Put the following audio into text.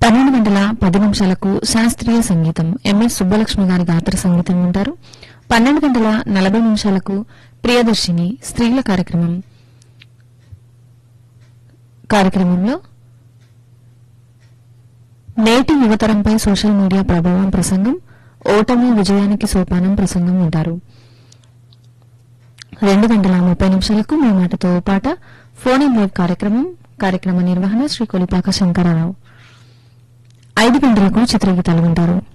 పన్నెండు గంటల పది నిమిషాలకు శాస్త్రీయ సంగీతం ఎంఎస్ సుబ్బలక్ష్మి గారి గాత్ర సంగీతం ఉంటారు పన్నెండు గంటల నలభై నిమిషాలకు ప్రియదర్శిని స్త్రీల కార్యక్రమం కార్యక్రమంలో నేటి యువతరంపై సోషల్ మీడియా ప్రభావం ప్రసంగం ఓటమి విజయానికి సోపానం ప్రసంగం వింటారు రెండు గంటల ముప్పై నిమిషాలకు మీ మాటతో పాట ఫోన్ ఇన్ లైవ్ కార్యక్రమం కార్యక్రమ నిర్వహణ శ్రీ కొలిపాక శంకరరావు ఐదు గంటలకు చిత్రగీతాలు వింటారు